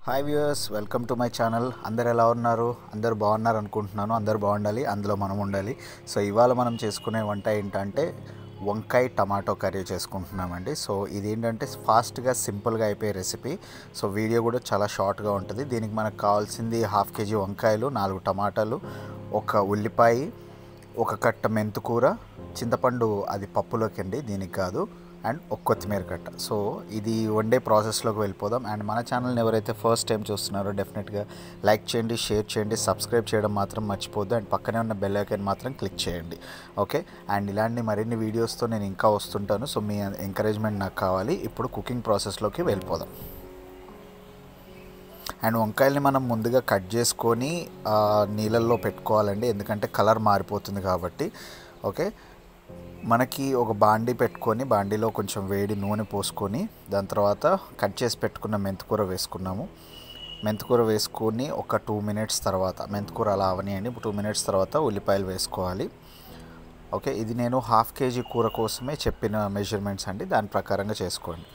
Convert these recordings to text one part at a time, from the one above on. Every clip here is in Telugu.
hi viewers welcome to my channel అందరు ఎలా ఉన్నారు అందరు బాగున్నారు అనుకుంటున్నాను అందరు బాగుండాలి అందులో మనం ఉండాలి సో ఇవాళ మనం చేసుకునే వంట ఏంటంటే వంకాయ టమాటో కర్రీ చేసుకుంటున్నామండి సో ఇది ఏంటంటే ఫాస్ట్గా సింపుల్గా అయిపోయే రెసిపీ సో వీడియో కూడా చాలా షార్ట్గా ఉంటుంది దీనికి మనకు కావాల్సింది హాఫ్ కేజీ వంకాయలు నాలుగు టమాటాలు ఒక ఉల్లిపాయ ఒక కట్ట మెంతుకూర చింతపండు అది పప్పులోకి అండి దీనికి కాదు అండ్ ఒక కొత్తిమీర కట్ట సో ఇది వండే ప్రాసెస్లోకి వెళ్ళిపోదాం అండ్ మన ఛానల్ని ఎవరైతే ఫస్ట్ టైం చూస్తున్నారో డెఫినెట్గా లైక్ చేయండి షేర్ చేయండి సబ్స్క్రైబ్ చేయడం మాత్రం మర్చిపోద్దు అండ్ పక్కనే ఉన్న బెల్ ఐకాన్ మాత్రం క్లిక్ చేయండి ఓకే అండ్ ఇలాంటి మరిన్ని వీడియోస్తో నేను ఇంకా వస్తుంటాను సో మీ ఎంకరేజ్మెంట్ నాకు కావాలి ఇప్పుడు కుకింగ్ ప్రాసెస్లోకి వెళ్ళిపోదాం అండ్ వంకాయల్ని మనం ముందుగా కట్ చేసుకొని ఆ, నీళ్ళల్లో పెట్టుకోవాలండి ఎందుకంటే కలర్ మారిపోతుంది కాబట్టి ఓకే మనకి ఒక బాండీ పెట్టుకొని బాండీలో కొంచెం వేడి నూనె పోసుకొని దాని తర్వాత కట్ చేసి పెట్టుకున్న మెంతికూర వేసుకున్నాము మెంతికూర వేసుకొని ఒక టూ మినిట్స్ తర్వాత మెంతికూర అలా అవనియండి టూ మినిట్స్ తర్వాత ఉల్లిపాయలు వేసుకోవాలి ఓకే ఇది నేను హాఫ్ కేజీ కూర కోసమే చెప్పిన మెజర్మెంట్స్ అండి దాని ప్రకారంగా చేసుకోండి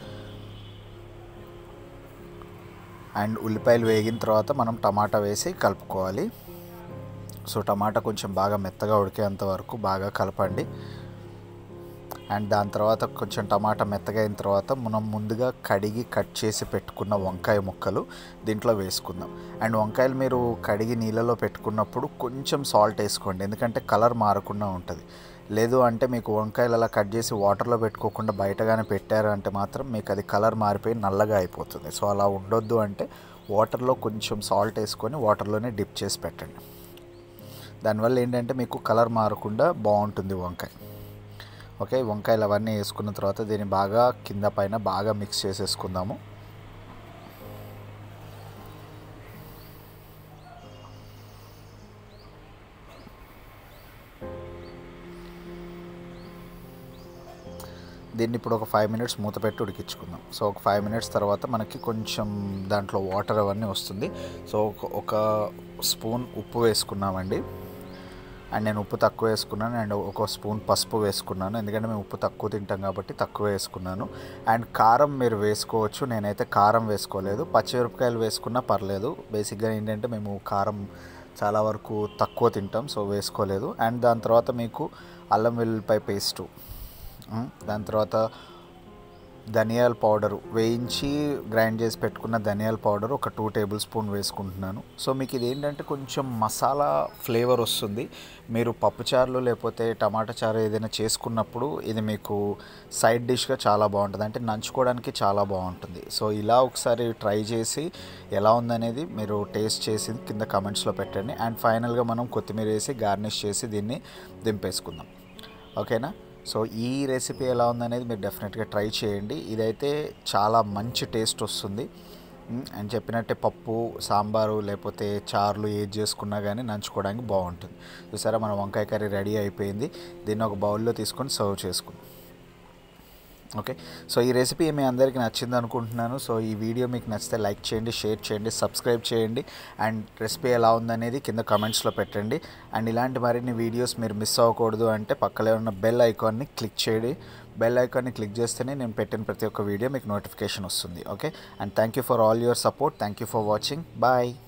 అండ్ ఉల్లిపాయలు వేగిన తర్వాత మనం టమాటా వేసి కలుపుకోవాలి సో టమాటా కొంచెం బాగా మెత్తగా ఉడికేంత వరకు బాగా కలపండి అండ్ దాని తర్వాత కొంచెం టమాటా మెత్తగా అయిన తర్వాత మనం ముందుగా కడిగి కట్ చేసి పెట్టుకున్న వంకాయ ముక్కలు దీంట్లో వేసుకుందాం అండ్ వంకాయలు మీరు కడిగి నీళ్ళలో పెట్టుకున్నప్పుడు కొంచెం సాల్ట్ వేసుకోండి ఎందుకంటే కలర్ మారకుండా ఉంటుంది లేదు అంటే మీకు వంకాయలు అలా కట్ చేసి వాటర్లో పెట్టుకోకుండా బయటగానే పెట్టారు అంటే మాత్రం మీకు అది కలర్ మారిపోయి నల్లగా అయిపోతుంది సో అలా ఉండొద్దు అంటే వాటర్లో కొంచెం సాల్ట్ వేసుకొని వాటర్లోనే డిప్ చేసి పెట్టండి దానివల్ల ఏంటంటే మీకు కలర్ మారకుండా బాగుంటుంది వంకాయ ఓకే వంకాయలు అవన్నీ వేసుకున్న తర్వాత దీన్ని బాగా కింద పైన బాగా మిక్స్ చేసేసుకుందాము దీన్ని ఇప్పుడు ఒక ఫైవ్ మినిట్స్ మూత పెట్టి ఉడికించుకుందాం సో ఒక ఫైవ్ మినిట్స్ తర్వాత మనకి కొంచెం దాంట్లో వాటర్ అవన్నీ వస్తుంది సో ఒక ఒక స్పూన్ ఉప్పు వేసుకున్నామండి అండ్ నేను ఉప్పు తక్కువ వేసుకున్నాను అండ్ ఒక స్పూన్ పసుపు వేసుకున్నాను ఎందుకంటే మేము ఉప్పు తక్కువ తింటాం కాబట్టి తక్కువ వేసుకున్నాను అండ్ కారం మీరు వేసుకోవచ్చు నేనైతే కారం వేసుకోలేదు పచ్చిమిరపకాయలు వేసుకున్నా పర్లేదు బేసిక్గా ఏంటంటే మేము కారం చాలా వరకు తక్కువ తింటాం సో వేసుకోలేదు అండ్ దాని తర్వాత మీకు అల్లం వెల్లుల్లిపాయ పేస్టు ఉమ్, దాని తర్వాత ధనియాల పౌడర్ వేయించి గ్రైండ్ చేసి పెట్టుకున్న ధనియాల పౌడర్ ఒక టూ టేబుల్ స్పూన్ వేసుకుంటున్నాను సో మీకు ఇది ఏంటంటే కొంచెం మసాలా ఫ్లేవర్ వస్తుంది మీరు పప్పుచారులు లేకపోతే టమాటా చారు ఏదైనా చేసుకున్నప్పుడు ఇది మీకు సైడ్ డిష్గా చాలా బాగుంటుంది అంటే నంచుకోవడానికి చాలా బాగుంటుంది సో ఇలా ఒకసారి ట్రై చేసి ఎలా ఉందనేది మీరు టేస్ట్ చేసి కింద కమెంట్స్లో పెట్టండి అండ్ ఫైనల్గా మనం కొత్తిమీర వేసి గార్నిష్ చేసి దీన్ని దింపేసుకుందాం ఓకేనా సో ఈ రెసిపీ ఎలా ఉందనేది మీరు డెఫినెట్గా ట్రై చేయండి ఇదైతే చాలా మంచి టేస్ట్ వస్తుంది మ్, అని చెప్పినట్టే పప్పు సాంబారు లేకపోతే చారులు ఏది చేసుకున్నా కానీ నంచుకోవడానికి బాగుంటుంది చూసారా మన వంకాయ కర్రీ రెడీ అయిపోయింది దీన్ని ఒక బౌల్లో తీసుకొని సర్వ్ చేసుకుందాం ఓకే సో ఈ రెసిపీ మీ అందరికీ నచ్చింది అనుకుంటున్నాను సో ఈ వీడియో మీకు నచ్చితే లైక్ చేయండి షేర్ చేయండి సబ్స్క్రైబ్ చేయండి అండ్ రెసిపీ ఎలా ఉందనేది కింద కమెంట్స్లో పెట్టండి అండ్ ఇలాంటి మరిన్ని వీడియోస్ మీరు మిస్ అవ్వకూడదు అంటే పక్కనే ఉన్న బెల్ ఐకాన్ని క్లిక్ చేయండి బెల్ ఐకాన్ని క్లిక్ చేస్తేనే నేను పెట్టిన ప్రతి ఒక్క వీడియో మీకు నోటిఫికేషన్ వస్తుంది okay and thank you for all your support thank you for watching bye